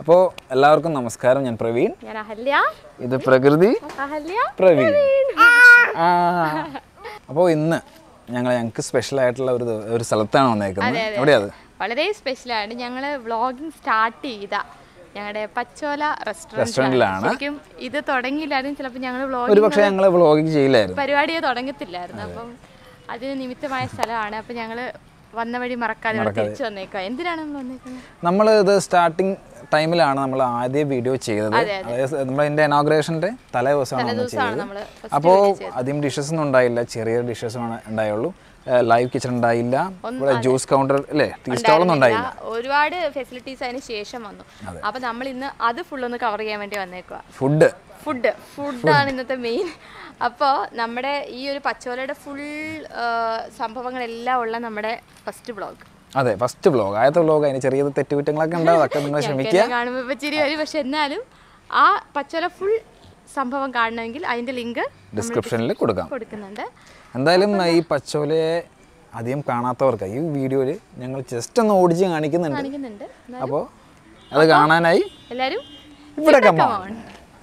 അപ്പോൾ എല്ലാവർക്കും നമസ്കാരം ഞാൻ പ്രവീൺ ഞാൻ അഹല്യ ഇത് പ്രകൃതി അഹല്യ പ്രവീൺ ആ അപ്പോൾ ഇന്ന് ഞങ്ങൾ ഞങ്ങൾക്ക് സ്പെഷ്യൽ ആയിട്ടുള്ള ഒരു ദി- ഒരു സ്ഥലത്താണ് വന്നേക്കുന്നത് എവിടെയാ അത് വളരെ സ്പെഷ്യലാണ് ഞങ്ങൾ വ്ളോഗിങ് സ്റ്റാർട്ട് ചെയ്ത ഞങ്ങളുടെ പച്ചോല റെസ്റ്റോറൻറ്റ് റെസ്റ്റോറൻറ്റിലാണ് ശരിക്കും ഇത് തുടങ്ങിയില്ലായിരുന്നു ചിലപ്പോൾ ഞങ്ങൾ ഒരു വ്ളോഗിങ് പക്ഷേ ഞങ്ങൾ വ്ളോഗിങ് ചെയ്യില്ലായിരുന്നു പരിപാടിയെ തുടങ്ങത്തില്ലായിരുന്നു അപ്പം അതിന് നിമിത്തമായ സ്ഥലമാണ് അപ്പം ഞങ്ങൾ വന്ന വഴി മറക്കാതെ ഇവിടെ തിരിച്ചു വന്നേക്കുക എന്തിനാണ് നമ്മൾ വന്നേക്കുന്നത് നമ്മൾ ഇത് സ്റ്റാർട്ടിങ് ടൈമിലാണ് നമ്മൾ ആദ്യ വീഡിയോ ചെയ്തത് അതായത് നമ്മളതിൻ്റെ ഇനോഗ്രേഷൻ്റെ തലേ ദിവസമാണ് നമ്മൾ ദിവസമാണ് ചെയ്തത് നമ്മൾ അപ്പോൾ അധികം ഡിഷസ് ഒന്നും ഉണ്ടായില്ല ചെറിയ ഡിഷസ് ഉണ്ടായുള്ളൂ ലൈവ് കിച്ചൺ ഉണ്ടായില്ല ഇവിടെ ജ്യൂസ് കൗണ്ടർ അല്ലേ ടീ സ്റ്റോളൊന്നും ഉണ്ടായില്ല ഒരുപാട് ഫെസിലിറ്റീസ് അതിന് ശേഷം വന്നു അപ്പം നമ്മൾ ഇന്ന് അത് ഫുള്ളൊന്ന് കവർ ചെയ്യാൻ വേണ്ടി വന്നേക്കുക ഫുഡ് ഫുഡ് ഫുഡാണ് ഇന്നത്തെ മെയിൻ അപ്പോൾ നമ്മുടെ ഈ ഒരു പച്ചോലയുടെ ഫുൾ സംഭവങ്ങളെല്ലാം ഉള്ള നമ്മുടെ ഫസ്റ്റ് ബ്ലോഗ് അതെ ഫസ്റ്റ് വ്ലോഗ് ആദ്യത്തെ വ്ലോഗ് അതിന് ചെറിയ തെറ്റുകുറ്റങ്ങളൊക്കെ ഉണ്ടാവും അതൊക്കെ നിങ്ങൾ ക്ഷമിക്കുക കാണുമ്പോൾ ഇപ്പോൾ ചിരി വരും പക്ഷെ എന്നാലും ആ പച്ചോല ഫുൾ സംഭവം കാണണമെങ്കിൽ അതിൻ്റെ ലിങ്ക് ഡിസ്ക്രിപ്ഷനിൽ കൊടുക്കാം കൊടുക്കുന്നുണ്ട് എന്തായാലും ഈ പച്ചോലയെ അധികം കാണാത്തവർക്ക് ഈ വീഡിയോയിൽ ഞങ്ങൾ ജസ്റ്റ് ഒന്ന് ഓടിച്ച് കാണിക്കുന്നുണ്ട് കാണിക്കുന്നുണ്ട് അപ്പോൾ അത് കാണാനായി എല്ലാവരും ഇവിടെ കമ്മ on.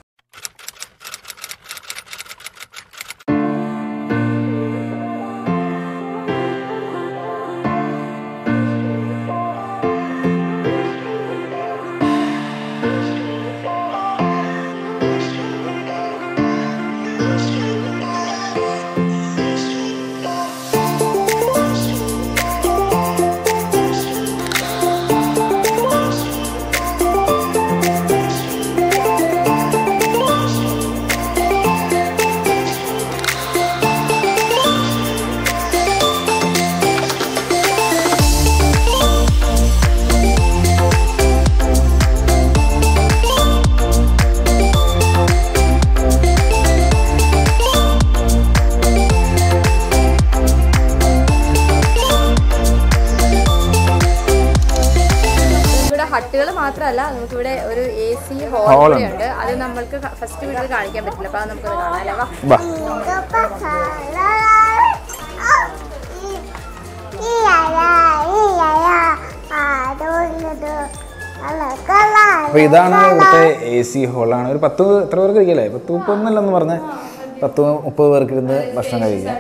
ഇവിടെ ഹട്ടുകൾ മാത്രമല്ല നമുക്കിവിടെ ഒരു എ സി ഹോൾ Hall കൂടെ ഉണ്ട് അത് നമ്മൾക്ക് ഫസ്റ്റ് വീട്ടിൽ കാണിക്കാൻ പറ്റില്ല അപ്പോൾ അത് നമുക്കത് കാണാം അല്ലേ വാ വാ അപ്പോൾ ഇതാണ് ഇവിടുത്തെ എ സി ഹോളാണ് ഒരു പത്ത് എത്ര പേർക്ക് ഇരിക്കല്ലേ പത്ത് മുപ്പതൊന്നല്ലെന്ന് പറഞ്ഞ് പത്ത് മുപ്പത് പേർക്ക് ഇരുന്ന് ഭക്ഷണം കഴിക്കാം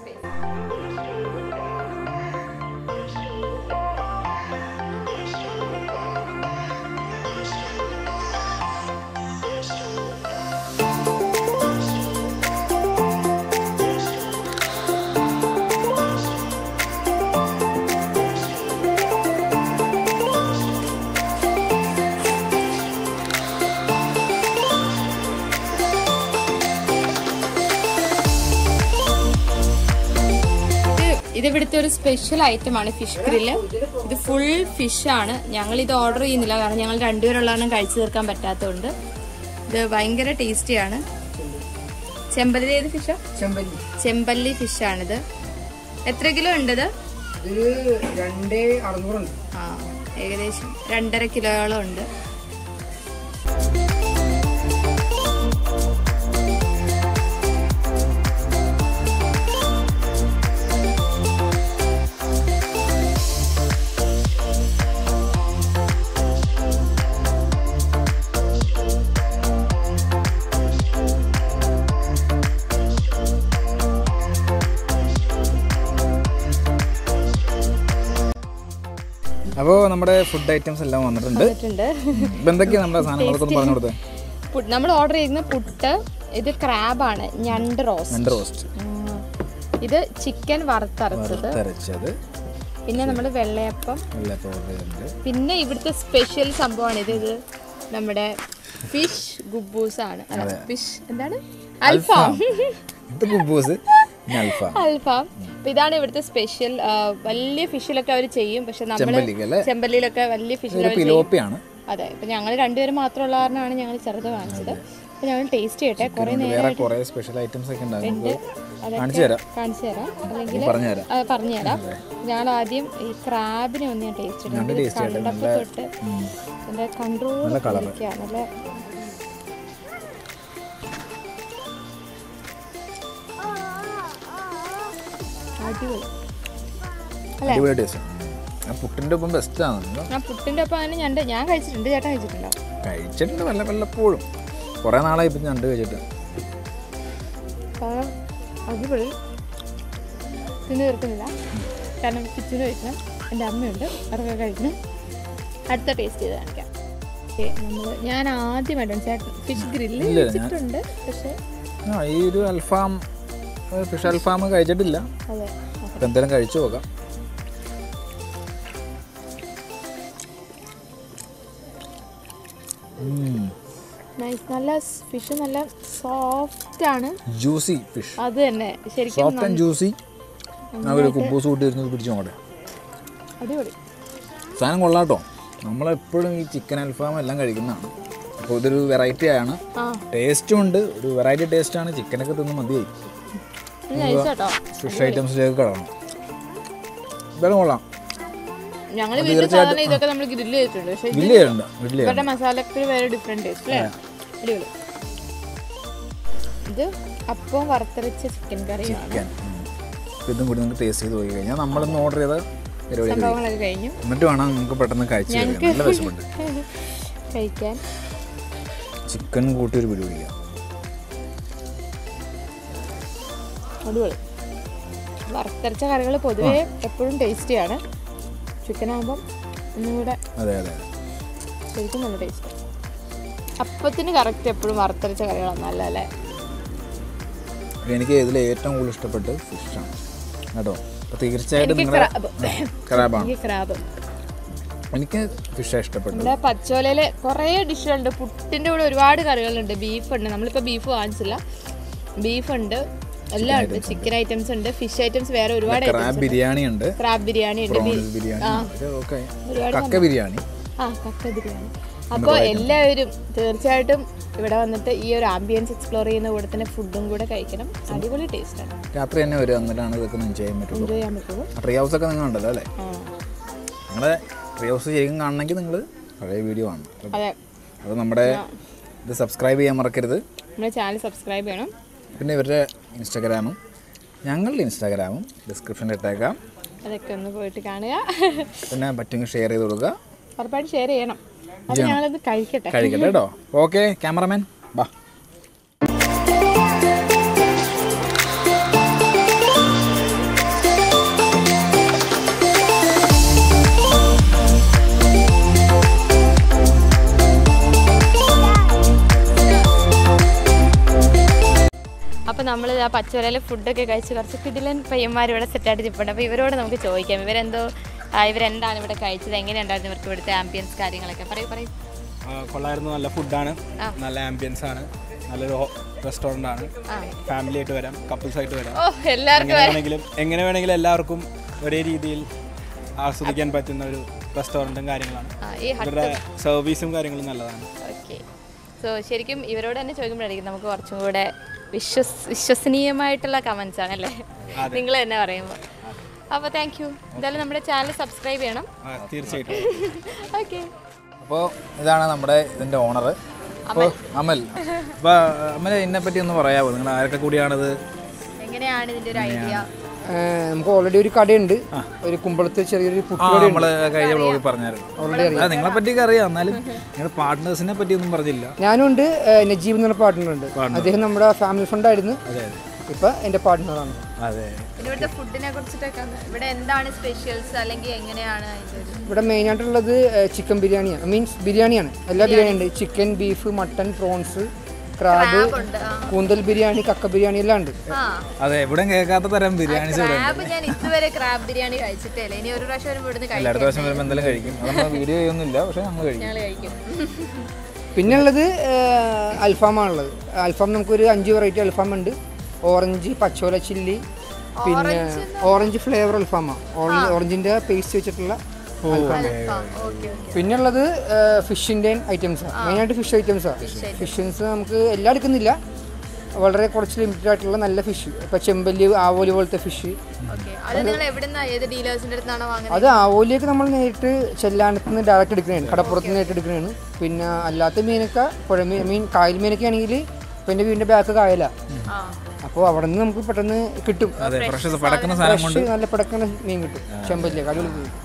ഇത് ഇവിടുത്തെ ഒരു സ്പെഷ്യൽ ഐറ്റം ആണ് ഫിഷ് ഗ്രില്ല് ഇത് ഫുൾ ഫിഷ് ആണ് ഞങ്ങൾ ഇത് ഓർഡർ ചെയ്യുന്നില്ല കാരണം ഞങ്ങൾ രണ്ടുപേരുള്ളതാണ് കഴിച്ചു തീർക്കാൻ പറ്റാത്തതുകൊണ്ട് ഇത് ഭയങ്കര ടേസ്റ്റിയാണ് ചെമ്പല്ലി ഏത് ഫിഷാ ചെമ്പല്ലി ചെമ്പല്ലി ഫിഷ് ആണിത് എത്ര കിലോ ഉണ്ട് ഇത് ഇത് രണ്ടേ അറുന്നൂറുണ്ട് ആ ഏകദേശം രണ്ടര കിലോയോളം ഉണ്ട് അപ്പോൾ നമ്മുടെ ഫുഡ് ഐറ്റംസ് എല്ലാം വന്നിട്ടുണ്ട് വന്നിട്ടുണ്ട് ഇപ്പം എന്തൊക്കെയാണ് നമ്മുടെ സാധനങ്ങളൊക്കെ ഒന്ന് പറഞ്ഞു കൊടുത്തത് പുട്ട് നമ്മൾ ഓർഡർ ചെയ്യുന്ന പുട്ട് ഇത് ക്രാബാണ് ഞണ്ട് റോസ് രണ്ട് റോസ്റ്റ് ഇത് ചിക്കൻ വറുത്തരച്ചത് തരച്ചത് പിന്നെ നമ്മൾ വെള്ളയപ്പം വെള്ളയപ്പം ഓർഡർ ചെയ്തിട്ടുണ്ട് പിന്നെ പിന്നെ ഇവിടുത്തെ സ്പെഷ്യൽ സംഭവമാണ് ഇത് ഇത് നമ്മുടെ ഫിഷ് ഗുബൂസ് ആണ് അല്ല ഫിഷ് എന്താണ് അൽഫാം ഇത് കുബൂസ് പിന്നെ അൽഫാം അൽഫാം അപ്പൊ ഇതാണ് ഇവിടുത്തെ സ്പെഷ്യൽ വലിയ ഫിഷിലൊക്കെ അവർ ചെയ്യും പക്ഷെ നമ്മൾ ചെമ്പല്ലിക്ക് അല്ലേ ചെമ്പല്ലിയിലൊക്കെ വലിയ ഫിഷിൽ ഇതൊരു പിലോപ്പിയാണ് അതെ ഇപ്പൊ ഞങ്ങൾ രണ്ടുപേരും മാത്രമുള്ള കാരണമാണ് ഞങ്ങൾ ചെറുത് വാങ്ങിച്ചത് അപ്പൊ ഞങ്ങൾ ടേസ്റ്റ് ചെയ്യട്ടെ കുറെ നേരം വേറെ കുറേ സ്പെഷ്യൽ ഐറ്റംസ് ഒക്കെ ഉണ്ടാകും നമുക്ക് അതൊക്കെ കാണിച്ചു തരാം കാണിച്ചു തരാം അല്ലെങ്കിൽ പറഞ്ഞുതരാം അത് പറഞ്ഞുതരാം ഞാൻ ആദ്യം ഈ ക്രാബിനെ ഒന്ന് ഞാൻ ടേസ്റ്റ് രണ്ട് ചെയ്യണം taste ചെയ്യട്ടെ. കണ്ടപ്പോൾ തൊട്ട് എൻ്റെ കൺട്രോൾ നല്ല colour. നല്ല അടിപൊളി അടിപൊളി ടേസ്റ്റ് ആ പുട്ടിൻ്റെ ഒപ്പം ബെസ്റ്റ് ആണ് ആ പുട്ടിന്റെ ഒപ്പം അതിന് ഞണ്ട് ഞാൻ കഴിച്ചിട്ടുണ്ട് ചേട്ടൻ കഴിച്ചിട്ടുണ്ടോ കഴിച്ചിട്ടുണ്ട് വല്ല വല്ലപ്പോഴും കുറേ നാളായി ഇപ്പം ഞണ്ട് കഴിച്ചിട്ട് കാരണം അടിപൊളി തിന്നു തീർക്കുന്നില്ല കാരണം കിച്ചന് കഴിക്കണം എൻ്റെ അമ്മയുണ്ട് അവരൊക്കെ കഴിക്കണം അടുത്ത ടേസ്റ്റ് ചെയ്ത് കാണിക്കാം നമ്മൾ ഞാൻ ആദ്യമായിട്ടാണ് ചേട്ടൻ ഫിഷ് ഗ്രില്ല് ഇല്ല, ഞാൻ- കഴിച്ചിട്ടുണ്ട് പക്ഷേ ആ ഈ ഒരു അൽഫാം ഫിഷ് അൽഫാം കഴിച്ചിട്ടില്ല അതെ അപ്പം എന്തായാലും കഴിച്ചു നോക്കാം നൈസ് നല്ല ഫിഷ് നല്ല സോഫ്റ്റ് ആണ് ജ്യൂസി ഫിഷ് അത് തന്നെ ശരിക്കും സോഫ്റ്റ് ആൻഡ് ജ്യൂസി ആ ഒരു കുബൂസ് കൂട്ടി ഇരുന്ന് പിടിച്ചു നോക്കട്ടെ അടിപൊളി സാധനം കൊള്ളാട്ടോ നമ്മളെപ്പോഴും ഈ ചിക്കൻ അൽഫാം എല്ലാം കഴിക്കുന്നതാണ് അപ്പോൾ ഇതൊരു വെറൈറ്റി ആണ് ആ ടേസ്റ്റും ഉണ്ട് ഒരു വെറൈറ്റി ടേസ്റ്റാണ് ചിക്കനൊക്കെ തിന്ന് മതിയായി നൈസ് കേട്ടോ ഫിഷ് ഐറ്റംസിലേക്ക് കിടക്കണം എന്തായാലും കൊള്ളാം ഞങ്ങൾ വീട്ടിൽ സാധാരണ ഇതൊക്കെ നമ്മൾ ഗ്രില്ല് ചെയ്തിട്ടുണ്ട് പക്ഷേ ഇത് ഗ്രില്ല് ചെയ്യണ്ട ഗ്രില്ല് ചെയ്യണ്ട ഇവരുടെ മസാലക്ക് വേറെ ഡിഫറെന്റ് ടേസ്റ്റ് അല്ലേ അടിപൊളി ഇത് അപ്പം വറുത്തരച്ച ചിക്കൻ കറിയാണ് ചിക്കൻ ഇതും കൂടി നമുക്ക് ടേസ്റ്റ് ചെയ്ത് പോയി കഴിഞ്ഞാൽ നമ്മളിന്ന് ഓർഡർ ചെയ്ത പരിപാടി സംഭവങ്ങളൊക്കെ കഴിഞ്ഞു എന്നിട്ട് വേണം നമുക്ക് പെട്ടെന്ന് കഴിച്ചു കഴിക്കാൻ നല്ല വിശപ്പുണ്ട് കഴിക്കാൻ ചിക്കൻ കൂട്ടി ഒരു പിടി പിടിക്കാം അടിപൊളി വറുത്തരച്ച കറികൾ പൊതുവേ എപ്പോഴും ടേസ്റ്റിയാണ് ചിക്കൻ ആകുമ്പം ഒന്നും കൂടെ അതെ അതെ ശരിക്കും നല്ല ടേസ്റ്റ് അപ്പത്തിന് കറക്റ്റ് എപ്പോഴും വറുത്തരച്ച കറികളാണ് നല്ലതല്ലേ എനിക്ക് ഇതിൽ ഏറ്റവും കൂടുതൽ ഇഷ്ടപ്പെട്ട് ഫിഷാണ് കേട്ടോ അപ്പോൾ തീർച്ചയായിട്ടും എനിക്ക് നിങ്ങളുടെ ക്രാബ് ക്രാബാണ് എനിക്ക് ക്രാബ് എനിക്ക് ഫിഷാണ് ഇഷ്ടപ്പെട്ടത് നമ്മുടെ പച്ചോലയില് കുറേ ഡിഷുണ്ട് പുട്ടിന്റെ കൂടെ ഒരുപാട് കറികളുണ്ട് ബീഫ് ഉണ്ട് നമ്മളിപ്പോൾ ബീഫ് വാങ്ങിച്ചില്ല ബീഫ് ഉണ്ട് എല്ലാം ഉണ്ട് ചിക്കൻ ഐറ്റംസ് ഉണ്ട് ഫിഷ് ഐറ്റംസ് വേറെ ഒരുപാട് ക്രാബ് ബിരിയാണി ഉണ്ട് ക്രാബ് ബിരിയാണി ഉണ്ട് പ്രോൺസ് ബിരിയാണി ഇത് ഓക്കെ ഒരുപാട് കക്ക ബിരിയാണി ആ കക്ക ബിരിയാണി അപ്പോൾ എല്ലാവരും തീർച്ചയായിട്ടും ഇവിടെ വന്നിട്ട് ഈ ഒരു ആംബിയൻസ് എക്സ്പ്ലോർ ചെയ്യുന്ന കൂടെ തന്നെ ഫുഡും കൂടെ കഴിക്കണം അടിപൊളി ടേസ്റ്റാണ് രാത്രി തന്നെ വരും എന്നിട്ടാണ് ഇതൊക്കെ ഒന്ന് എൻജോയ് ചെയ്യാൻ പറ്റുള്ളൂ എൻജോയ് ചെയ്യാൻ പറ്റുള്ളൂ ട്രീ ഹൗസ് ഒക്കെ നിങ്ങൾ ഉണ്ടല്ലോ അല്ലേ ആ നിങ്ങളുടെ ട്രീ ഹൗസ് ശരിക്കും കാണണമെങ്കിൽ നിങ്ങൾ പഴയ വീഡിയോ ആണ് അതെ അപ്പോൾ നമ്മുടെ ഇത് സബ്സ്ക്രൈബ് ചെയ്യാൻ മറക്കരുത് നമ്മുടെ ചാനൽ സബ്സ്ക്രൈബ് ചെയ്യണം പിന്നെ ഇവരുടെ ഇൻസ്റ്റാഗ്രാമും ഞങ്ങളുടെ ഇൻസ്റ്റാഗ്രാമും ഡിസ്ക്രിപ്ഷനിൽ ഇട്ടേക്കാം അതൊക്കെ ഒന്ന് പോയിട്ട് കാണുക പിന്നെ പറ്റുമെങ്കിൽ ഷെയർ ചെയ്ത് കൊടുക്കുക ഉറപ്പായിട്ട് ഷെയർ ചെയ്യണം അത് ഞങ്ങളത് കഴിക്കട്ടെ കഴിക്കട്ടെ കേട്ടോ ഓക്കെ ക്യാമറമാൻ ബാ അപ്പോൾ നമ്മൾ ആ പച്ചവരയിൽ ഫുഡൊക്കെ കഴിച്ച് കുറച്ച് കിടിലൻ പയ്യന്മാർ ഇവിടെ സെറ്റായിട്ട് നിൽപ്പുണ്ട് അപ്പോൾ ഇവരോട് നമുക്ക് ചോദിക്കാം ഇവരെന്തോ ആ, ഇവരെന്താണ് ഇവിടെ കഴിച്ചത് എങ്ങനെയുണ്ടായിരുന്നു ഇവർക്ക് ഇവിടുത്തെ ആംബിയൻസ് കാര്യങ്ങളൊക്കെ പറയൂ പറയൂ ആ, കൊള്ളായിരുന്നു നല്ല ഫുഡാണ് നല്ല ആംബിയൻസ് ആണ് നല്ലൊരു റെസ്റ്റോറൻ്റ് ആണ് ഫാമിലി ആയിട്ട് വരാം കപ്പിൾസ് ആയിട്ട് വരാം ഓ എല്ലാവർക്കും എങ്ങനെ വേണമെങ്കിലും എങ്ങനെ വേണമെങ്കിലും എല്ലാവർക്കും ഒരേ രീതിയിൽ ആസ്വദിക്കാൻ പറ്റുന്ന ഒരു റെസ്റ്റോറൻറ്റും കാര്യങ്ങളാണ് ആ, ഈ ഇവരുടെ സർവീസും കാര്യങ്ങളും നല്ലതാണ് ഓക്കെ സോ ശരിക്കും ഇവരോട് തന്നെ ചോദിക്കുമ്പോഴായിരിക്കും നമുക്ക് കുറച്ചും കൂടെ വിശ്വസ് വിശ്വസനീയമായിട്ടുള്ള കമൻസ് ആണ് അല്ലേ നിങ്ങൾ തന്നെ പറയുമ്പോൾ അപ്പോൾ താങ്ക് യു എന്തായാലും നമ്മുടെ ചാനൽ സബ്സ്ക്രൈബ് ചെയ്യണം ആ, തീർച്ചയായിട്ടും ഓക്കെ അപ്പോൾ ഇതാണ് നമ്മുടെ ഇതിൻ്റെ ഓണർ അപ്പോൾ അമൽ അപ്പോൾ അമൽ ഇതിനെ പറ്റി ഒന്ന് പറയാമോ നിങ്ങൾ ആരൊക്കെ കൂടിയാണിത് എങ്ങനെയാണ് ഇതിൻ്റെ ഒരു ഐഡിയ ഏഹ് നമുക്ക് ഓൾറെഡി ഒരു കടയുണ്ട് ഒരു കുമ്പളത്ത് ചെറിയൊരു ആ പുട്ടുകട നമ്മൾ കഴിഞ്ഞ ബ്ലോഗിൽ പറഞ്ഞായിരുന്നു ആ നിങ്ങളെ പറ്റിയൊക്കെ അറിയാം എന്നാലും നിങ്ങളുടെ പാർട്ട്നേഴ്സിനെ പറ്റി ഒന്നും പറഞ്ഞില്ല ഞാനും ഉണ്ട് ഏഹ് നജീബ് എന്നുള്ള പാർട്ട്ണറുണ്ട് അദ്ദേഹം നമ്മുടെ ഫാമിലി ഫണ്ടായിരുന്നു അതെ അതെ ഇപ്പൊ എന്റെ പാർട്ട്ണറാണ് അതെ പിന്നെ ഇവിടുത്തെ ഫുഡിനെ കുറിച്ചിട്ടൊക്കെ ഒന്ന് ഇവിടെ എന്താണ് സ്പെഷ്യൽസ് അല്ലെങ്കിൽ എങ്ങനെയാണ് അതിൻ്റെ ഒരു ഇവിടെ മെയിൻ ആയിട്ടുള്ളത് ചിക്കൻ ബിരിയാണിയാണ് മീൻസ് ബിരിയാണിയാണ് എല്ലാ ബിരിയാണി ഉണ്ട് chicken beef mutton prawns crab ഉണ്ട് ആ. കൂന്തൽ ബിരിയാണി കക്ക ബിരിയാണി എല്ലാം ഉണ്ട് ആ അതെ ഇവിടെ കേൾക്കാത്ത തരം ബിരിയാണീസ് ഇവിടെ ഉണ്ട് ക്രാബ് ഞാൻ ഇതുവരെ ക്രാബ് ബിരിയാണി കഴിച്ചിട്ടേ ഇല്ല ഇനി ഒരു പ്രാവശ്യം വരുമ്പോൾ ഇവിടുന്ന് എല്ലാ കഴിക്കാം അടുത്ത പ്രാവശ്യം വരുമ്പോൾ എന്തെങ്കിലും കഴിക്കും അത് നമ്മൾ വീഡിയോ ചെയ്യൊന്നുമില്ല പക്ഷേ നമ്മൾ കഴിക്കും ഞങ്ങൾ കഴിക്കും പിന്നെ ഉള്ളത് അൽഫാമാണുള്ളത് അൽഫാം നമുക്കൊരു അഞ്ച് വെറൈറ്റി അൽഫാം ഉണ്ട് ഓറഞ്ച് പച്ചോല ചില്ലി പിന്നെ ഓറഞ്ച് ഫ്ലേവർ അൽഫാമാണ് ഓറഞ്ചിന്റെ പേസ്റ്റ് വെച്ചിട്ടുള്ള അൽഫാം ഓക്കെ പിന്നെ ഉള്ളത് ഫിഷിൻ്റെ ഐറ്റംസാണ് മെയിനായിട്ട് ഫിഷ് ഐറ്റംസാണ് ഫിഷൻസ് നമുക്ക് എല്ലാം എടുക്കുന്നില്ല വളരെ കുറച്ച് ലിമിറ്റഡ് ആയിട്ടുള്ള നല്ല ഫിഷ് ഇപ്പം ചെമ്പല്ലി ആവോലി പോലത്തെ ഫിഷ് ഓക്കെ അത് നിങ്ങൾ എവിടുന്നാ ഏത് ഡീലേഴ്സിന്റെ അടുത്താണോ വാങ്ങുന്നത് അത് ആവോലിയൊക്കെ നമ്മൾ നേരിട്ട് ചെല്ലാനത്ത് നിന്ന് ഡയറക്റ്റ് എടുക്കുന്നതാണ് കടപ്പുറത്ത് നിന്ന് നേരിട്ട് എടുക്കുന്നതാണ് പിന്നെ അല്ലാത്ത മീനൊക്കെ പുഴമീൻ മീൻ കായൽ മീനൊക്കെ ആണെങ്കിൽ ഇപ്പം എൻ്റെ വീടിൻ്റെ ബാക്ക് കായല ആ അപ്പോൾ അവിടെ നിന്ന് നമുക്ക് പെട്ടെന്ന് കിട്ടും അതെ ഫ്രഷ് പടക്കുന്ന സാധനം കൊണ്ട് ഫ്രഷ് നല്ല പിടക്കണ മീൻ കിട്ടും ചെമ്പല്ലിയൊക്കെ അടിപൊളി മീൻ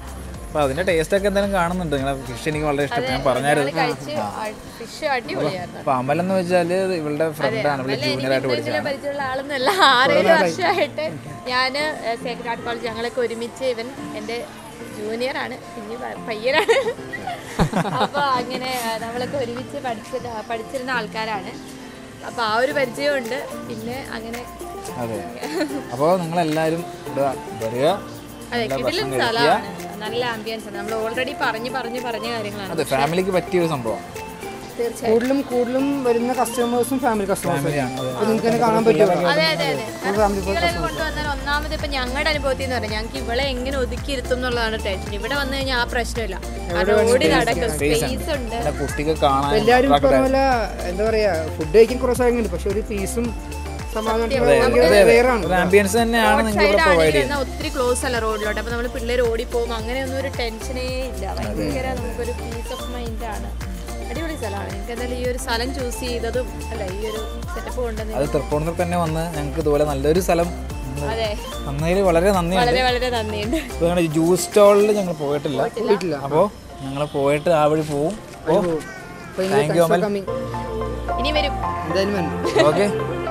അപ്പോൾ അതിൻ്റെ ടേസ്റ്റൊക്കെ എന്തായാലും കാണുന്നുണ്ട് നിങ്ങളെ ഫിഷ് എനിക്ക് വളരെ ഇഷ്ടപ്പെട്ടു ഞാൻ പറഞ്ഞായിരുന്നു കഴിച്ച് ഫിഷ് അടിപൊളിയായിരുന്നു അപ്പോൾ അമൽ എന്ന് വെച്ചാൽ ഇവളുടെ ഫ്രണ്ടാണ് ഇവള് ജൂനിയർ ആയിട്ട് ഇതിലെ പഠിച്ചതാണ് പരിചയമുള്ള ആളൊന്നുമല്ല ആറേഴ് വർഷമായിട്ട് ഞാൻ സേക്രഡ് ആർട്ട് കോളേജ് ഞങ്ങളൊക്കെ ഒരുമിച്ച് ഇവൻ എൻ്റെ ജൂനിയർ ആണ് കുഞ്ഞു പ- പയ്യനാണ് അപ്പോൾ അങ്ങനെ ആ, നമ്മളൊക്കെ ഒരുമിച്ച് പഠിച്ചിട്ട് പഠിച്ചിരുന്ന ആൾക്കാരാണ് അപ്പോൾ ആ ഒരു പരിചയമുണ്ട് പിന്നെ അങ്ങനെ അതെ അപ്പോൾ നിങ്ങളെല്ലാവരും ഇവിടെ വരിക അതെ നല്ല കിടിലൻ ഭക്ഷണം കഴിക്കുക സ്ഥലമാണ് നല്ല ആംബിയൻസ് ആണ് നമ്മൾ ഓൾറെഡി പറഞ്ഞ് പറഞ്ഞ് പറഞ്ഞ കാര്യങ്ങളാണ് അതെ ഫാമിലിക്ക് പറ്റിയ ഒരു സംഭവം തീർച്ചയായും കൂടുതലും കൂടുതലും വരുന്ന കസ്റ്റമേഴ്സും ഫാമിലി കസ്റ്റമേഴ്സും ഫാമിലിയാണ് അതെ അപ്പോൾ നിങ്ങൾക്ക് തന്നെ കാണാൻ പറ്റുമോ അതെ അതെ അതെ കാരണം കുട്ടികളെ കൊണ്ടുവന്നാൽ ഒന്നാമത് ഇപ്പൊ ഞങ്ങളുടെ അനുഭവത്തിൽ എന്ന് പറഞ്ഞാൽ ഞങ്ങൾക്ക് ഇവളെ എങ്ങനെ ഒതുക്കിയിരുത്തും എന്നുള്ളതാണ് ടെൻഷൻ ഇവിടെ വന്നു കഴിഞ്ഞാൽ ആ പ്രശ്നമില്ല കാരണം ഓടി നടക്കും സ്പേസ് ഉണ്ട് പിന്നെ കുട്ടിക്ക് കാണാൻ എല്ലാവരും ഈ പറഞ്ഞ പോലെ എന്താ പറയാ ഫുഡ് കഴിക്കാൻ കുറച്ച് ആഗ്രഹമുണ്ട് പക്ഷെ ഒരു പീസും സമാധാനം വേറാണ് ഒരു ആംബിയൻസ് തന്നെയാണ് നിങ്ങൾക്ക് ഇവിടെ സൈഡ് പ്രൊവൈഡ് ആണെങ്കിൽ എന്നാൽ ഒത്തിരി ക്ലോസ് അല്ല റോഡിലോട്ട് അപ്പൊ നമ്മൾ പിള്ളേർ ഓടിപ്പോകും അങ്ങനെയൊന്നും ഒരു ടെൻഷനേ ഇല്ല ഭയങ്കര നമുക്കൊരു പീസ് ഓഫ് മൈൻഡ് ആണ് അടിപൊളി സ്ഥലമാണ് എനിക്ക് എന്തായാലും ഈ ഒരു സ്ഥലം ചൂസ് ചെയ്തതും അല്ല ഈ ഒരു സെറ്റപ്പ് കൊണ്ടുവന്ന് അത് തൃപ്പൂണിത്തുറ തന്നെ വന്ന് ഞങ്ങൾക്ക് ഇതുപോലെ നല്ലൊരു സ്ഥലം അതെ തന്നതിൽ വളരെ നന്ദിയുണ്ട് വളരെ വളരെ നന്ദിയുണ്ട് ഇപ്പോൾ ഞങ്ങളുടെ ജ്യൂസ് സ്റ്റാളിൽ ഞങ്ങൾ പോയിട്ടില്ല പോയിട്ടില്ല അപ്പോൾ ഞങ്ങൾ പോയിട്ട് ആ വഴി പോവും അപ്പോൾ അപ്പോൾ താങ്ക് യു അമൽ കമ്മിങ് ഇനി വരും എന്തായാലും വന്നു ഓക്കെ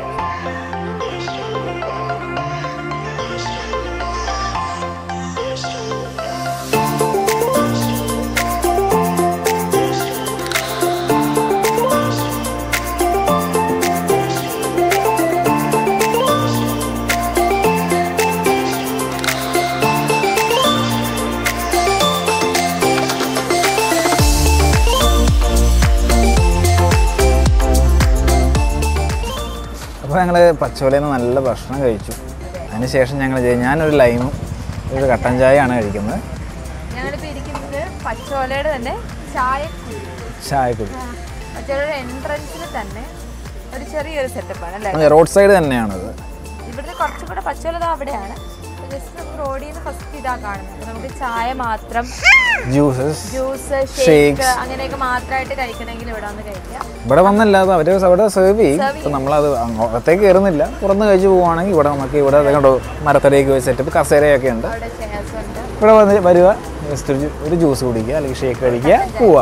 അപ്പോൾ ഞങ്ങൾ പച്ചോലയിൽ നിന്ന് നല്ല ഭക്ഷണം കഴിച്ചു അതിനുശേഷം ഞങ്ങൾ ഞാനൊരു ലൈമും ഒരു കട്ടൻ ചായയാണ് കഴിക്കുന്നത് ഞങ്ങളിപ്പോ ഇരിക്കുന്നത് പച്ചോലയുടെ തന്നെ ചായക്കുഴി ചായക്കുടി പച്ചോലയുടെ എൻട്രൻസിൽ തന്നെ ഒരു ചെറിയൊരു സെറ്റപ്പാണ് അല്ലേ അതെ റോഡ് സൈഡ് തന്നെയാണത് ഇവിടുത്തെ കുറച്ചും കൂടെ പച്ചോല ദാ അവിടെയാണ് ജസ്റ്റ് നമുക്ക് റോഡിൽ നിന്ന് ഫസ്റ്റ് ഇതാ കാണുന്നത് അപ്പൊ നമുക്ക് ചായ മാത്രം ജ്യൂസസ് ജ്യൂസ് ഷേക്ക് അങ്ങനെയൊക്കെ മാത്രമായിട്ട് കഴിക്കണമെങ്കിൽ ഇവിടെ വന്ന് കഴിക്കാം ഇവിടെ വന്നല്ലാതെ അവർ അവിടെ സെർവ് ചെയ്യും അപ്പോൾ നമ്മളത് അങ്ങോട്ടേക്ക് കയറുന്നില്ല പുറത്ത് കഴിച്ച് പോവുകയാണെങ്കിൽ ഇവിടെ നമുക്ക് ഇവിടെ കണ്ടോ മരത്തടിയൊക്കെ വെച്ച് സെറ്റപ്പ് കസേരയൊക്കെ ഉണ്ട് അവിടെ ചെയർസ് ഉണ്ട് ഇവിടെ വന്ന് വരിക ജസ്റ്റ് ഒരു ഒരു ജ്യൂസ് കുടിക്കുക അല്ലെങ്കിൽ ഷേക്ക് കഴിക്കുക പോവുക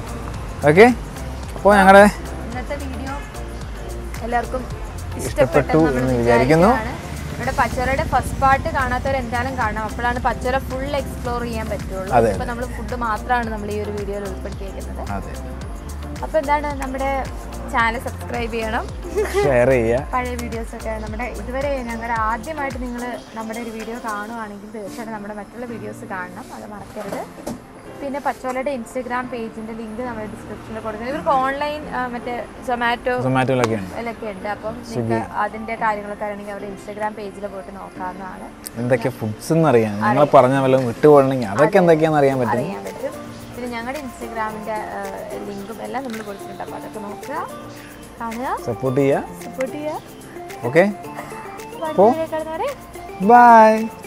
ഓക്കെ അപ്പോൾ ഞങ്ങളുടെ ഇന്നത്തെ വീഡിയോ എല്ലാവർക്കും ഇഷ്ടപ്പെട്ടു നമ്മൾ എന്ന് വിചാരിക്കുന്നു. വിചാരിക്കുകയാണ്. ഇവിടെ പച്ചോലയുടെ ഫസ്റ്റ് പാർട്ട് കാണാത്തവർ എന്തായാലും കാണണം അപ്പോഴാണ് പച്ചോല ഫുൾ എക്സ്പ്ലോർ ചെയ്യാൻ പറ്റുള്ളൂ അതെ. ഇപ്പൊ നമ്മൾ ഫുഡ് മാത്രമാണ് നമ്മൾ ഈ ഒരു വീഡിയോയിൽ ഉൾപ്പെടുത്തിയിരിക്കുന്നത് അതെ അപ്പൊ എന്താണ് നമ്മുടെ ചാനൽ സബ്സ്ക്രൈബ് ചെയ്യണം ഷെയർ ചെയ്യുക പഴയ വീഡിയോസ് ഒക്കെ നമ്മുടെ ഇതുവരെ ഞങ്ങളുടെ ആദ്യമായിട്ട് നിങ്ങൾ നമ്മുടെ ഒരു വീഡിയോ കാണുവാണെങ്കിൽ തീർച്ചയായിട്ടും നമ്മുടെ മറ്റുള്ള വീഡിയോസ് കാണണം അത് മറക്കരുത് പിന്നെ പച്ചോലയുടെ ഇൻസ്റ്റഗ്രാം പേജിന്റെ ലിങ്ക് നമ്മുടെ ഡിസ്ക്രിപ്ഷനിൽ കൊടുക്കുന്നത് ഇവർക്ക് ഓൺലൈൻ മറ്റേ സൊമാറ്റോ സൊമാറ്റോയിലൊക്കെ ഉണ്ട് ഇതിലൊക്കെ ഉണ്ട് അപ്പം നിങ്ങൾക്ക് അതിന്റെ കാര്യങ്ങളൊക്കെ അറിയണമെങ്കിൽ അവരുടെ ഇൻസ്റ്റഗ്രാം പേജിൽ പോയിട്ട് നോക്കാവുന്നതാണ് എന്തൊക്കെ ഫുഡ്സ് എന്ന് അറിയാം നിങ്ങൾ പറഞ്ഞ വല്ലതും വിട്ടുപോകണമെങ്കിൽ അതൊക്കെ എന്തൊക്കെയാണെന്ന് അറിയാൻ പറ്റും അറിയാൻ പറ്റും പിന്നെ ഞങ്ങളുടെ ഇൻസ്റ്റഗ്രാമിന്റെ ലിങ്കും എല്ലാം നമ്മൾ കൊടുത്തിട്ടുണ്ട് അപ്പോൾ അതൊക്കെ നോക്കുക കാണുക സപ്പോർട്ട് ചെയ്യുക സപ്പോർട്ട് ചെയ്യുക ഓക്കെ അപ്പോൾ അടുത്ത വീഡിയോ കാണുന്നവരെ ബൈ